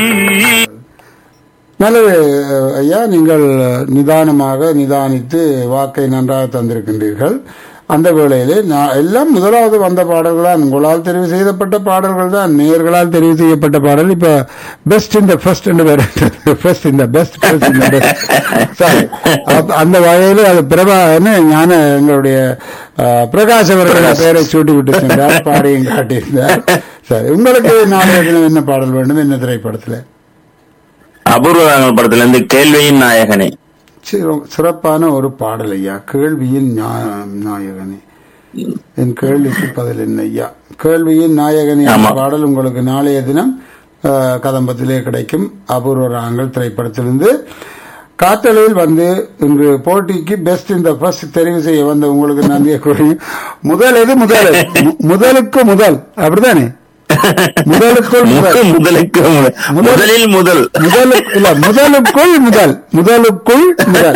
நல்லது ஐயா நீங்கள் நிதானமாக நிதானித்து வாக்கை நன்றாக தந்திருக்கின்றீர்கள் அந்த வேளையிலே நான் எல்லாம் முதலாவது வந்த பாடல்கள் தான் உங்களால் தெரிவு செய்யப்பட்ட பாடல்கள் தான் நேயர்களால் தெரிவு செய்யப்பட்ட பாடல் இப்ப பெஸ்ட் இந்த ஃபர்ஸ்ட் ஃபர்ஸ்ட் இந்த பெஸ்ட் ஃபர்ஸ்ட் இந்த பெஸ்ட் அந்த வகையில் அது பிரபா என்ன ஞான எங்களுடைய அஹ், பிரகாஷ் அவர்கள் பெயரை சூட்டி விட்டு சென்றார் பாடியும் காட்டியிருந்தார் சரி உங்களுக்கு நாளைய தினம் என்ன பாடல் வேண்டும் என்ன திரைப்படத்தில் அபூர்வங்கள் படத்துல இருந்து கேள்வியின் நாயகனே சிற- சிறப்பான ஒரு பாடல் ஐயா கேள்வியின் ஞா- நாயகனே என் கேள்விக்கு பதில் என்ன ஐயா கேள்வியின் நாயகனே என்ற ஆமா. பாடல் உங்களுக்கு நாளைய தினம் அஹ், கதம்பத்திலே கிடைக்கும் அபூர்வ ராகங்கள் திரைப்படத்திலிருந்து காத்தலையில் வந்து இன்று போட்டிக்கு பெஸ்ட் இந்த ஃபர்ஸ்ட் தெரிவு செய்ய வந்த உங்களுக்கு நன்றியை கூறி முதல் எது முதல் மு- முதலுக்கு முதல் அப்படிதானே முதலுக்குள் முதல் முதல் முதலுக்கு முதல். முதலில் முதல் முதலு இல்ல முதலுக்குள் முதல் முதலுக்குள் முதல்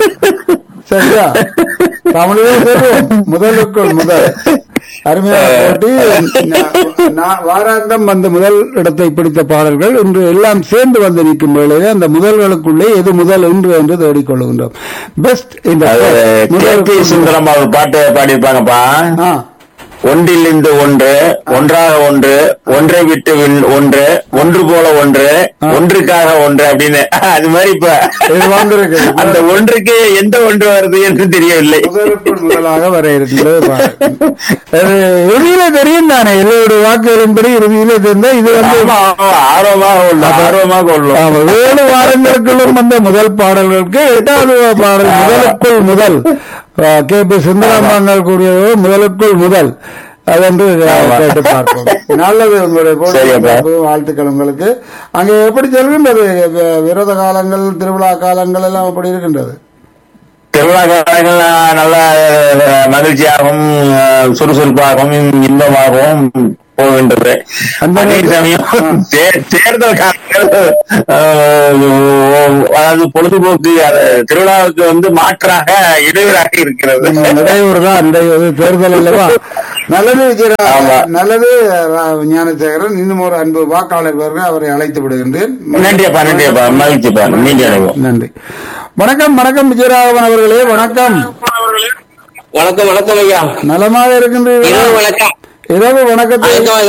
சரியா தமிழிலே சொல்லுவோம் முதலுக்குள் முதல் அருமையான போட்டி நா- நா- வாராந்தம் வந்த முதல் இடத்தை பிடித்த பாடல்கள் இன்று எல்லாம் சேர்ந்து வந்து நிற்கும் வேளையிலே அந்த முதல்களுக்குள்ளே எது முதல் என்று என்று தேடிக்கொள்கின்றோம் பெஸ்ட் இந்த அது கே பி முதலுக்குள் சுந்தரம் அவர் பாட்டு பாடியிருப்பாங்கப்பா ஆ, ஒன்றிலிருந்து ஒன்று ஒன்றாக ஒன்று ஒன்றை விட்டு விண்- ஒன்று ஒன்று போல ஒன்று ஒன்றுக்காக ஒன்று அப்படின்னு அது மாதிரி இப்ப இது வந்திருக்கு. அந்த ஒன்றுக்கு எந்த ஒன்று வருது என்று தெரியவில்லை முதலுக்குள் முதலாக வர இருக்கின்றது பாருங்க. அது இறுதியில தெரியும் தானே எல்லோருடைய வாக்குகளின்படி இறுதியில தெரிந்தா இது வந்து ஆமா, ஆமா, ஆர்வமாக உள்ளோம் ஆர்வமாக உள்ளோம் ஆமா, ஏழு வாரங்களுக்குள்ளும் வந்த முதல் பாடல்களுக்கு எட்டாவது பாடல் முதலுக்குள் முதல் ஆ, கே பி சுந்தரமாங்கள் கூறியது முதலுக்குள் முதல் அதென்று கேட்டு பார்ப்போம் நல்லது உங்களுடைய போட்டி சரி, அப்பா. சிறப்பு. வாழ்த்துக்கள் உங்களுக்கு அங்கே எப்படி செல்கின்றது வி- விரத காலங்கள் திருவிழா காலங்கள் எல்லாம் எப்படி இருக்கின்றது திருவிழா காலங்கள் நல்ல அஹ், மகிழ்ச்சியாகவும் அஹ், சுறுசுறுப்பாகவும் இன்பமாகவும் போகின்றது அந்த அதே சமயம் தே- தேர்தல் காலங்கள் அஹ், அதாவது பொழுதுபோக்கு அது திருவிழாவுக்கு வந்து மாற்றாக இடையூறாக இருக்கிறது இடையூறு தான் இடையூறு தேர்தல் அல்லவா நல்லது விஜயரா ஆமா. நல்லது ரா- ஞானசேகரன் இன்னும் ஒரு அன்பு வாக்காளர் வருக அவரை அழைத்து விடுகின்றேன் நன்றியப்பா நன்றியப்பா மகிழ்ச்சிப்பா மீண்டும் அடைவோம் நன்றி வணக்கம் வணக்கம் விஜயராகவன் அவர்களே வணக்கம் வணக்கம் வணக்கம் ஐயா நலமாக இருக்கின்றீர்களா இரவு வணக்கம் இரவு வணக்கத்தை வணக்கம்